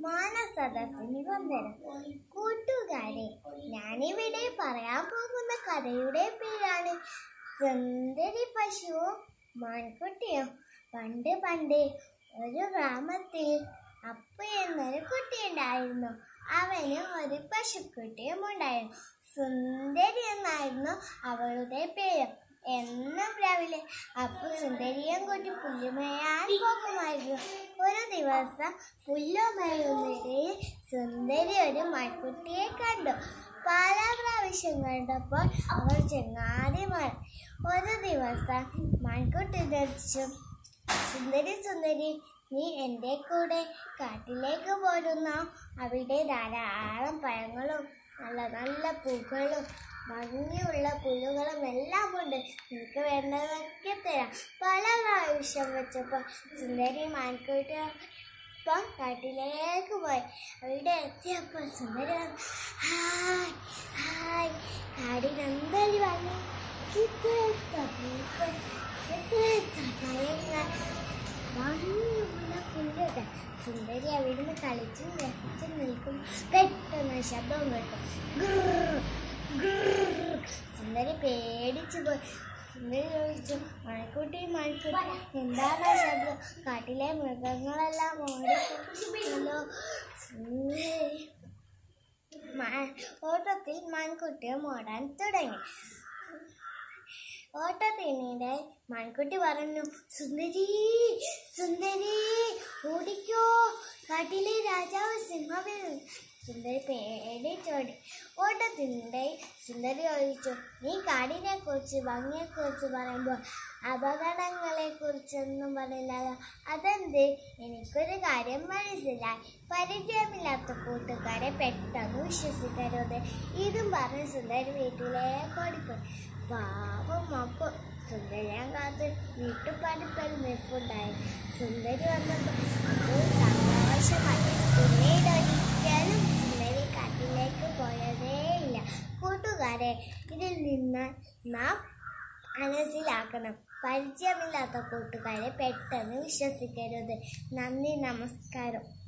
മാനസദസ്സിന് വന്ദനം കൂട്ടുകാരെ ഞാനിവിടെ പറയാൻ പോകുന്ന കഥയുടെ പേരാണ് സുന്ദരി പശുവും മാൻകുട്ടിയും പണ്ട് പണ്ട് ഒരു ഗ്രാമത്തിൽ അപ്പു എന്നൊരു കുട്ടിയുണ്ടായിരുന്നു അവന് ഒരു പശുക്കുട്ടിയും ഉണ്ടായിരുന്നു സുന്ദരി എന്നായിരുന്നു അവളുടെ പേര് എന്നും രാവിലെ അപ്പു സുന്ദരിയും കൂട്ടി പുല്ലുമേയാൻ പോകുമായിരുന്നു ഒരു ദിവസം പുല്ലുമേയുന്നിടയിൽ സുന്ദരി ഒരു മൺകുട്ടിയെ കണ്ടു പല പ്രാവശ്യം കണ്ടപ്പോൾ അവർ ചെങ്ങാതി മാറി ഒരു ദിവസം മൺകുട്ടി ധരിച്ചു സുന്ദരി സുന്ദരി നീ എൻ്റെ കൂടെ കാട്ടിലേക്ക് പോരുന്നോ അവിടെ ധാരാളം പഴങ്ങളും നല്ല നല്ല പൂക്കളും ഭംഗിയുള്ള പുല്ലുകളും എല്ലാം ഉണ്ട് നിനക്ക് വേണ്ടതൊക്കെ തരാം പല പ്രാവശ്യം വെച്ചപ്പോൾ സുന്ദരി മാൻകുട്ടി ഇപ്പം കാട്ടിലേക്ക് പോയി അവിടെ എത്തിയപ്പോൾ സുന്ദരി വന്നു, ഹായ് ഹായ് കാടിനെന്തൊരു ഭംഗി ഇത്രയൊക്കെ പൂക്കൾ ഇത്രയൊക്കെ മരങ്ങൾ ഭംഗിയുള്ള പുല്ലുകൾ സുന്ദരി അവിടുന്ന് കളിച്ചും രസിച്ചും നിൽക്കും പെട്ടെന്ന് ശബ്ദം കേട്ടു ഗ്രുർ, ഗ്രുർ. സുന്ദരി പേടിച്ചു പോയി സുന്ദരി ചോദിച്ചു മഴക്കുട്ടി മഴക്കുട്ടി എന്താണ് ആ ശബ്ദം കാട്ടിലെ മൃഗങ്ങളെല്ലാം ഓടിക്കുന്നല്ലോ സുന്ദരി മ- ഓട്ടത്തിൽ മാൻകുട്ടിയും ഓടാൻ തുടങ്ങി ഓട്ടത്തിനിടെ മാൻകുട്ടി പറഞ്ഞു സുന്ദരി സുന്ദരി ഓടിക്കോ കാട്ടിലെ രാജാവ് സിംഹവിൽ സുന്ദരി പേടിച്ചോടി ഓട്ടത്തിനിടെ സുന്ദരി ചോദിച്ചു നീ കാടിനെ കുറിച്ച് ഭംഗിയെ കുറിച്ച് പറയുമ്പോൾ അപകടങ്ങളെ കുറിച്ചൊന്നും പറയില്ലല്ലോ അതെന്ത് എനിക്കൊരു കാര്യം മനസ്സിലായി പരിചയമില്ലാത്ത കൂട്ടുകാരെ പെട്ടെന്ന് വിശ്വസിക്കരുത് ഇതും പറഞ്ഞ് സുന്ദരി വീട്ടിലേക്ക് ഓടിപ്പോയി പാവം അപ്പൊ സുന്ദരിയാൻ കാത്ത് വീട്ടുപടിപ്പൽ നിൽപ്പുണ്ടായി സുന്ദരി വന്നപ്പോൾ അപ്പോൾ സന്തോഷമായി പിന്നീട് ഒരിക്കലും സുന്ദരി കാട്ടിലേക്ക് പോയതേയില്ല കൂട്ടുകാരെ ഇതിൽ നിന്ന് നാം മനസ്സിലാക്കണം പരിചയമില്ലാത്ത കൂട്ടുകാരെ പെട്ടെന്ന് വിശ്വസിക്കരുത് നന്ദി നമസ്കാരം